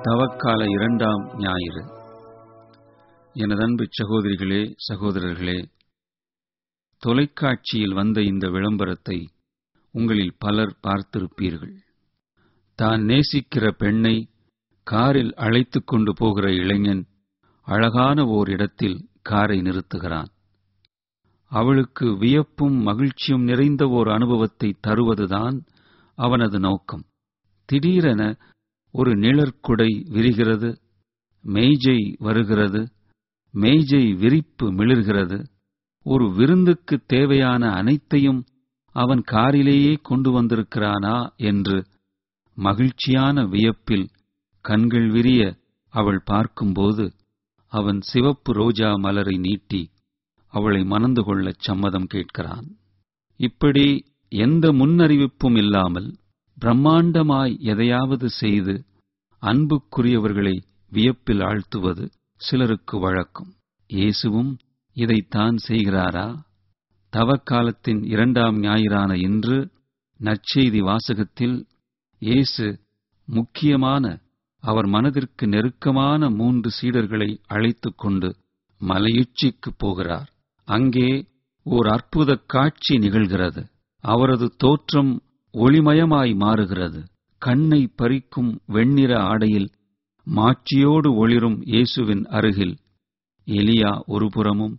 தவக்கால இரண்டாம் ஞாயிறு எனதன்பு சகோதரிகளே சகோதரர்களே தொலைக்காட்சியில் வந்த இந்த விளம்பரத்தை உங்களில் பலர் பார்த்திருப்பீர்கள் தான் நேசிக்கிற பெண்ணை காரில் அழைத்துக் கொண்டு போகிற இளைஞன் அழகான ஓர் இடத்தில் காரை நிறுத்துகிறான் அவளுக்கு வியப்பும் மகிழ்ச்சியும் நிறைந்த ஓர் அனுபவத்தை தருவதுதான் அவனது நோக்கம் திடீரென ஒரு நிழற்குடை விரிகிறது மேஜை வருகிறது மேஜை விரிப்பு மிளிர்கிறது ஒரு விருந்துக்கு தேவையான அனைத்தையும் அவன் காரிலேயே கொண்டு வந்திருக்கிறானா என்று மகிழ்ச்சியான வியப்பில் கண்கள் விரிய அவள் பார்க்கும்போது அவன் சிவப்பு ரோஜா மலரை நீட்டி அவளை மணந்து கொள்ளச் சம்மதம் கேட்கிறான் இப்படி எந்த முன்னறிவிப்பும் இல்லாமல் பிரம்மாண்டமாய் எதையாவது செய்து அன்புக்குரியவர்களை வியப்பில் ஆழ்த்துவது சிலருக்கு வழக்கம் இயேசுவும் இதைத்தான் செய்கிறாரா தவக்காலத்தின் இரண்டாம் ஞாயிறான இன்று நற்செய்தி வாசகத்தில் இயேசு முக்கியமான அவர் மனதிற்கு நெருக்கமான மூன்று சீடர்களை அழைத்துக் கொண்டு மலையுச்சிக்குப் போகிறார் அங்கே ஓர் அற்புத காட்சி நிகழ்கிறது அவரது தோற்றம் ஒளிமயமாய் மாறுகிறது கண்ணை பறிக்கும் வெண்ணிற ஆடையில் மாட்சியோடு ஒளிரும் இயேசுவின் அருகில் எலியா ஒருபுறமும்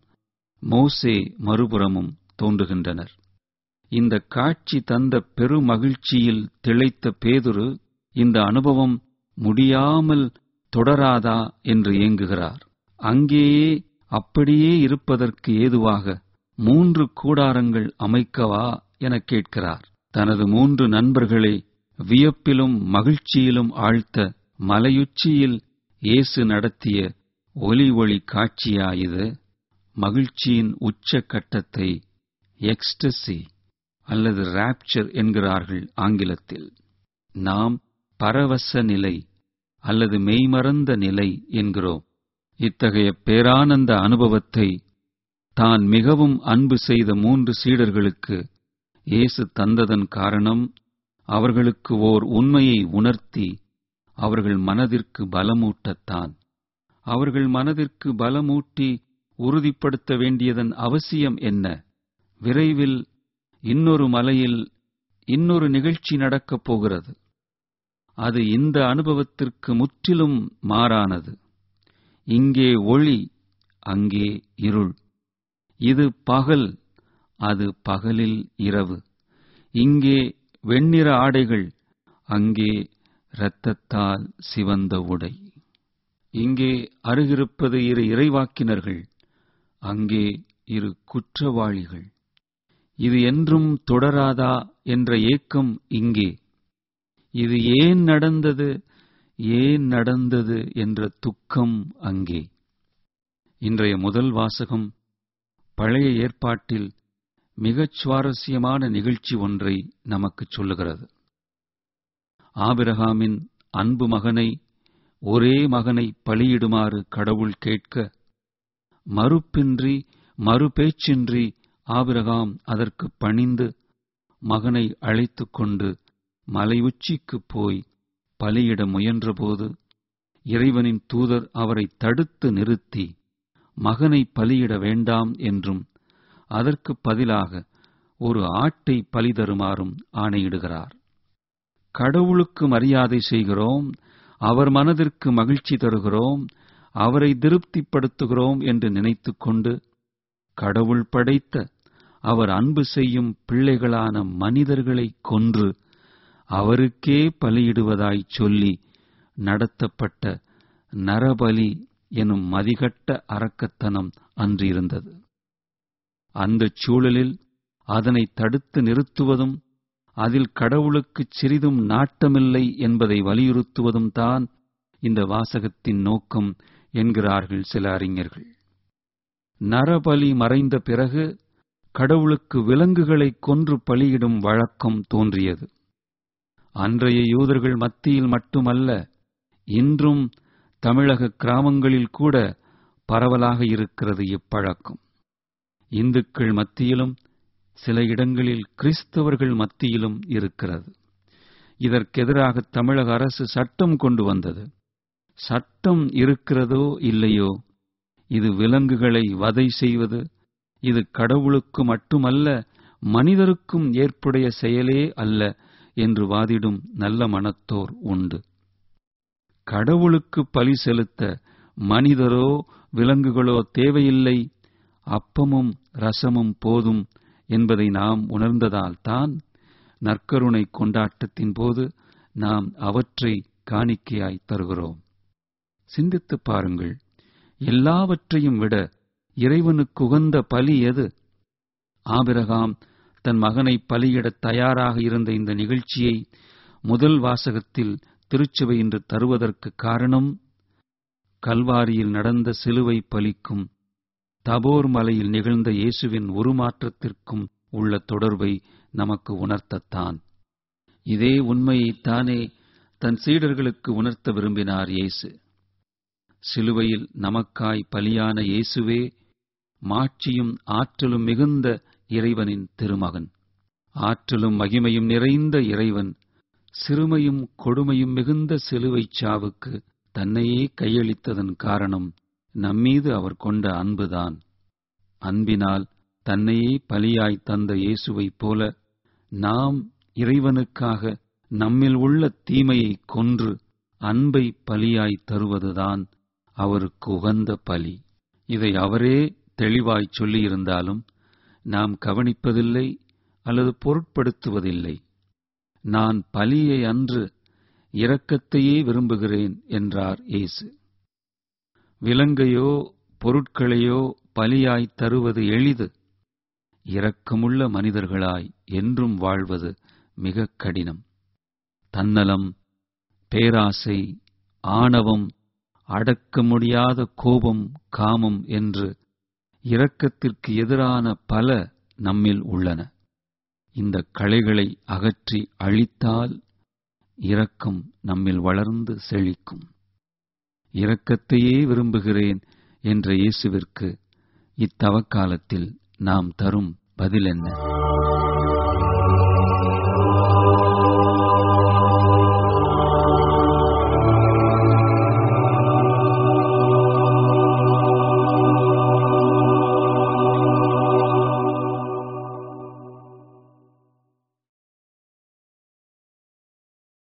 மோசே மறுபுறமும் தோன்றுகின்றனர் இந்த காட்சி தந்த பெருமகிழ்ச்சியில் திளைத்த பேதுரு இந்த அனுபவம் முடியாமல் தொடராதா என்று ஏங்குகிறார் அங்கேயே அப்படியே இருப்பதற்கு ஏதுவாக மூன்று கூடாரங்கள் அமைக்கவா எனக் கேட்கிறார் தனது மூன்று நண்பர்களை வியப்பிலும் மகிழ்ச்சியிலும் ஆழ்த்த மலையுச்சியில் இயேசு நடத்திய ஒலி ஒளி காட்சியாயுது மகிழ்ச்சியின் உச்ச கட்டத்தை எக்ஸ்டசி அல்லது ராப்சர் என்கிறார்கள் ஆங்கிலத்தில் நாம் பரவச நிலை அல்லது மெய்மறந்த நிலை என்கிறோம் இத்தகைய பேரானந்த அனுபவத்தை தான் மிகவும் அன்பு செய்த மூன்று சீடர்களுக்கு இயேசு தந்ததன் காரணம் அவர்களுக்கு ஓர் உண்மையை உணர்த்தி அவர்கள் மனதிற்கு பலமூட்டத்தான் அவர்கள் மனதிற்கு பலமூட்டி உறுதிப்படுத்த வேண்டியதன் அவசியம் என்ன விரைவில் இன்னொரு மலையில் இன்னொரு நிகழ்ச்சி நடக்கப் போகிறது அது இந்த அனுபவத்திற்கு முற்றிலும் மாறானது இங்கே ஒளி அங்கே இருள் இது பகல் அது பகலில் இரவு இங்கே வெண்ணிற ஆடைகள் அங்கே இரத்தத்தால் சிவந்த உடை இங்கே அருகிருப்பது இரு இறைவாக்கினர்கள் அங்கே இரு குற்றவாளிகள் இது என்றும் தொடராதா என்ற ஏக்கம் இங்கே இது ஏன் நடந்தது ஏன் நடந்தது என்ற துக்கம் அங்கே இன்றைய முதல் வாசகம் பழைய ஏற்பாட்டில் மிகச் சுவாரஸ்யமான நிகழ்ச்சி ஒன்றை நமக்குச் சொல்லுகிறது ஆபிரகாமின் அன்பு மகனை ஒரே மகனை பலியிடுமாறு கடவுள் கேட்க மறுப்பின்றி மறுபேச்சின்றி ஆபிரகாம் அதற்கு பணிந்து மகனை அழைத்துக் கொண்டு மலை உச்சிக்குப் போய் பலியிட முயன்றபோது இறைவனின் தூதர் அவரை தடுத்து நிறுத்தி மகனை பலியிட வேண்டாம் என்றும் அதற்கு பதிலாக ஒரு ஆட்டை பலி தருமாறும் ஆணையிடுகிறார் கடவுளுக்கு மரியாதை செய்கிறோம் அவர் மனதிற்கு மகிழ்ச்சி தருகிறோம் அவரை திருப்திப்படுத்துகிறோம் என்று நினைத்துக் கொண்டு கடவுள் படைத்த அவர் அன்பு செய்யும் பிள்ளைகளான மனிதர்களை கொன்று அவருக்கே பலியிடுவதாய்ச் சொல்லி நடத்தப்பட்ட நரபலி எனும் மதிகட்ட அரக்கத்தனம் அன்றிருந்தது அந்தச் சூழலில் அதனை தடுத்து நிறுத்துவதும் அதில் கடவுளுக்குச் சிறிதும் நாட்டமில்லை என்பதை வலியுறுத்துவதும் தான் இந்த வாசகத்தின் நோக்கம் என்கிறார்கள் சில அறிஞர்கள் நரபலி மறைந்த பிறகு கடவுளுக்கு விலங்குகளை கொன்று பலியிடும் வழக்கம் தோன்றியது அன்றைய யூதர்கள் மத்தியில் மட்டுமல்ல இன்றும் தமிழக கிராமங்களில் கூட பரவலாக இருக்கிறது இப்பழக்கம் இந்துக்கள் மத்தியிலும் சில இடங்களில் கிறிஸ்தவர்கள் மத்தியிலும் இருக்கிறது இதற்கெதிராக தமிழக அரசு சட்டம் கொண்டு வந்தது சட்டம் இருக்கிறதோ இல்லையோ இது விலங்குகளை வதை செய்வது இது கடவுளுக்கு மட்டுமல்ல மனிதருக்கும் ஏற்புடைய செயலே அல்ல என்று வாதிடும் நல்ல மனத்தோர் உண்டு கடவுளுக்கு பலி செலுத்த மனிதரோ விலங்குகளோ தேவையில்லை அப்பமும் ரசமும் போதும் என்பதை நாம் உணர்ந்ததால்தான் நற்கருணை கொண்டாட்டத்தின் போது நாம் அவற்றை காணிக்கையாய் தருகிறோம் சிந்தித்துப் பாருங்கள் எல்லாவற்றையும் விட இறைவனுக்கு உகந்த பலி எது ஆபிரகாம் தன் மகனை பலியிடத் தயாராக இருந்த இந்த நிகழ்ச்சியை முதல் வாசகத்தில் திருச்சுவை இன்று தருவதற்கு காரணம் கல்வாரியில் நடந்த சிலுவை பலிக்கும் தபோர் மலையில் நிகழ்ந்த இயேசுவின் உருமாற்றத்திற்கும் உள்ள தொடர்பை நமக்கு உணர்த்தத்தான் இதே உண்மையைத்தானே தன் சீடர்களுக்கு உணர்த்த விரும்பினார் இயேசு சிலுவையில் நமக்காய் பலியான இயேசுவே மாட்சியும் ஆற்றலும் மிகுந்த இறைவனின் திருமகன் ஆற்றலும் மகிமையும் நிறைந்த இறைவன் சிறுமையும் கொடுமையும் மிகுந்த சிலுவைச் சாவுக்கு தன்னையே கையளித்ததன் காரணம் நம்மீது அவர் கொண்ட அன்புதான் அன்பினால் தன்னையே பலியாய் தந்த இயேசுவைப் போல நாம் இறைவனுக்காக நம்மில் உள்ள தீமையை கொன்று அன்பை பலியாய் தருவதுதான் அவருக்கு உகந்த பலி இதை அவரே தெளிவாய் சொல்லியிருந்தாலும் நாம் கவனிப்பதில்லை அல்லது பொருட்படுத்துவதில்லை நான் பலியை அன்று இரக்கத்தையே விரும்புகிறேன் என்றார் இயேசு விலங்கையோ பொருட்களையோ பலியாய் தருவது எளிது இரக்கமுள்ள மனிதர்களாய் என்றும் வாழ்வது மிக கடினம் தன்னலம் பேராசை ஆணவம் அடக்க முடியாத கோபம் காமம் என்று இரக்கத்திற்கு எதிரான பல நம்மில் உள்ளன இந்த களைகளை அகற்றி அழித்தால் இரக்கம் நம்மில் வளர்ந்து செழிக்கும் இரக்கத்தையே விரும்புகிறேன் என்ற இயேசுவிற்கு இத்தவக்காலத்தில் நாம் தரும் பதில் என்ன